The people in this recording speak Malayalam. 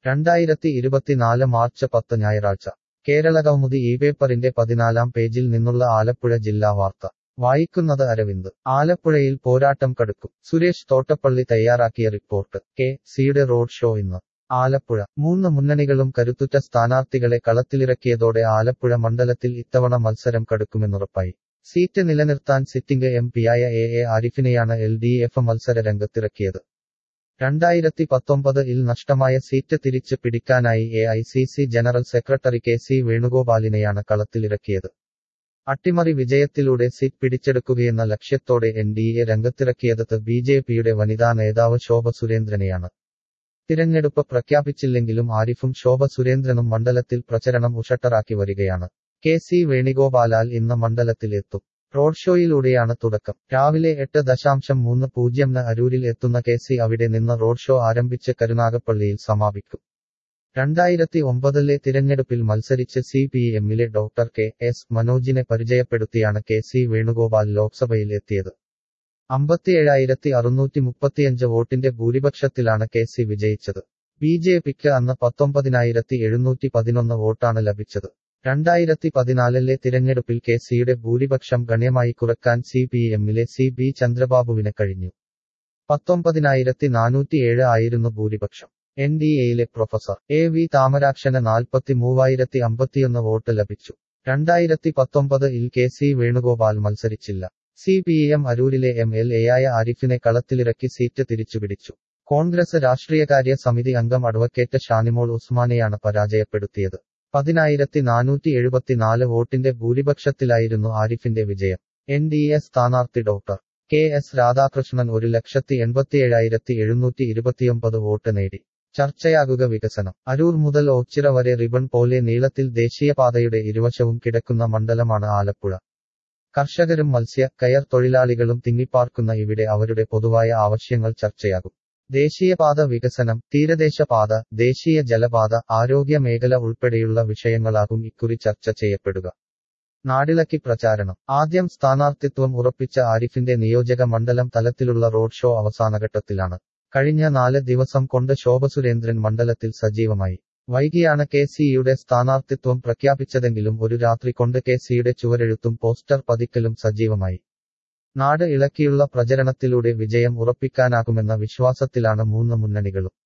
രണ്ടായിരത്തി ഇരുപത്തിനാല് മാർച്ച് പത്ത് ഞായറാഴ്ച കേരളകൗമുദി ഈ പേപ്പറിന്റെ പതിനാലാം പേജിൽ നിന്നുള്ള ആലപ്പുഴ ജില്ലാ വാർത്ത വായിക്കുന്നത് അരവിന്ദ് ആലപ്പുഴയിൽ പോരാട്ടം കടുക്കും സുരേഷ് തോട്ടപ്പള്ളി തയ്യാറാക്കിയ റിപ്പോർട്ട് കെ സിയുടെ റോഡ് ഷോ ഇന്ന് ആലപ്പുഴ മൂന്ന് മുന്നണികളും കരുത്തുറ്റ സ്ഥാനാർത്ഥികളെ കളത്തിലിറക്കിയതോടെ ആലപ്പുഴ മണ്ഡലത്തിൽ ഇത്തവണ മത്സരം കടുക്കുമെന്നുറപ്പായി സീറ്റ് നിലനിർത്താൻ സിറ്റിംഗ് എം പിയായ എ എ ആരിഫിനെയാണ് എൽ ഡി എഫ് മത്സര രംഗത്തിറക്കിയത് രണ്ടായിരത്തി പത്തൊമ്പത് ഇൽ നഷ്ടമായ സീറ്റ് തിരിച്ച് പിടിക്കാനായി A I C C general secretary K C വേണുഗോപാലിനെയാണ് കളത്തിലിറക്കിയത് അട്ടിമറി വിജയത്തിലൂടെ സീറ്റ് പിടിച്ചെടുക്കുകയെന്ന ലക്ഷ്യത്തോടെ എൻ ഡി എ രംഗത്തിറക്കിയത് ബി ജെ പിയുടെ വനിതാ നേതാവ് ശോഭ സുരേന്ദ്രനെയാണ് തിരഞ്ഞെടുപ്പ് പ്രഖ്യാപിച്ചില്ലെങ്കിലും ആരിഫും ശോഭ സുരേന്ദ്രനും മണ്ഡലത്തിൽ പ്രചരണം ഉഷട്ടറാക്കി വരികയാണ് കെ സി വേണുഗോപാലാൽ ഇന്ന് മണ്ഡലത്തിൽ എത്തും റോഡ് ഷോയിലൂടെയാണ് തുടക്കം രാവിലെ എട്ട് ദശാംശം മൂന്ന് പൂജ്യംന് അരൂരിൽ എത്തുന്ന കെ സി അവിടെ നിന്ന് റോഡ് ഷോ ആരംഭിച്ച് കരുനാഗപ്പള്ളിയിൽ സമാപിക്കും രണ്ടായിരത്തി ഒമ്പതിലെ തിരഞ്ഞെടുപ്പിൽ മത്സരിച്ച് സി പി എമ്മിലെ ഡോക്ടർ കെ എസ് മനോജിനെ പരിചയപ്പെടുത്തിയാണ് കെ സി വേണുഗോപാൽ ലോക്സഭയിൽ എത്തിയത് അമ്പത്തിയേഴായിരത്തി അറുന്നൂറ്റി മുപ്പത്തിയഞ്ച് വോട്ടിന്റെ ഭൂരിപക്ഷത്തിലാണ് കെ സി വിജയിച്ചത് ബി ജെ പിക്ക് അന്ന് പത്തൊമ്പതിനായിരത്തി എഴുന്നൂറ്റി പതിനൊന്ന് വോട്ടാണ് ലഭിച്ചത് രണ്ടായിരത്തി പതിനാലിലെ തിരഞ്ഞെടുപ്പിൽ കെ സിയുടെ ഭൂരിപക്ഷം ഗണ്യമായി കുറക്കാൻ സി പി എമ്മിലെ സി ബി ചന്ദ്രബാബുവിന് കഴിഞ്ഞു പത്തൊമ്പതിനായിരത്തി നാനൂറ്റിയേഴ് ആയിരുന്നു ഭൂരിപക്ഷം എൻ ഡി എയിലെ പ്രൊഫസർ എ വി താമരാക്ഷന് നാൽപ്പത്തി മൂവായിരത്തി അമ്പത്തിയൊന്ന് വോട്ട് ലഭിച്ചു രണ്ടായിരത്തി പത്തൊമ്പത് ഇൽ കെ സി വേണുഗോപാൽ മത്സരിച്ചില്ല സി പി എം അരൂരിലെ എം എൽ എയായ ആരിഫിനെ കളത്തിലിറക്കി സീറ്റ് തിരിച്ചുപിടിച്ചു കോൺഗ്രസ് രാഷ്ട്രീയകാര്യ സമിതി അംഗം അഡ്വക്കേറ്റ് ഷാനിമോൾ ഉസ്മാനെയാണ് പരാജയപ്പെടുത്തിയത് പതിനായിരത്തി നാനൂറ്റി എഴുപത്തിനാല് വോട്ടിന്റെ ഭൂരിപക്ഷത്തിലായിരുന്നു ആരിഫിന്റെ വിജയം എൻ ഡി എ സ്ഥാനാർത്ഥി ഡോക്ടർ കെ എസ് രാധാകൃഷ്ണൻ ഒരു ലക്ഷത്തി എൺപത്തിയേഴായിരത്തി എഴുന്നൂറ്റി ഇരുപത്തിയൊമ്പത് വോട്ട് നേടി ചർച്ചയാകുക വികസനം അരൂർ മുതൽ ഓച്ചിറ വരെ റിബൺ പോലെ നീളത്തിൽ ദേശീയപാതയുടെ ഇരുവശവും കിടക്കുന്ന മണ്ഡലമാണ് ആലപ്പുഴ കർഷകരും മത്സ്യ കയർ തൊഴിലാളികളും തിങ്ങിപ്പാർക്കുന്ന ഇവിടെ അവരുടെ പൊതുവായ ആവശ്യങ്ങൾ ചർച്ചയാകും ദേശീയപാത വികസനം തീരദേശപാത ദേശീയ ജലപാത ആരോഗ്യ മേഖല ഉൾപ്പെടെയുള്ള വിഷയങ്ങളാകും ഇക്കുറി ചർച്ച ചെയ്യപ്പെടുക നാടിളക്കി പ്രചാരണം ആദ്യം സ്ഥാനാർത്ഥിത്വം ഉറപ്പിച്ച ആരിഫിന്റെ നിയോജക മണ്ഡലം തലത്തിലുള്ള റോഡ് ഷോ അവസാനഘട്ടത്തിലാണ് കഴിഞ്ഞ നാല് ദിവസം കൊണ്ട് ശോഭ സുരേന്ദ്രൻ മണ്ഡലത്തിൽ സജീവമായി വൈകിയാണ് കെ സിയുടെ സ്ഥാനാർത്ഥിത്വം പ്രഖ്യാപിച്ചതെങ്കിലും ഒരു രാത്രി കൊണ്ട് കെ സിയുടെ ചുവരെഴുത്തും പോസ്റ്റർ പതിക്കലും സജീവമായി നാട് ഇളക്കിയുള്ള പ്രചരണത്തിലൂടെ വിജയം ഉറപ്പിക്കാനാകുമെന്ന വിശ്വാസത്തിലാണ് മൂന്ന് മുന്നണികളും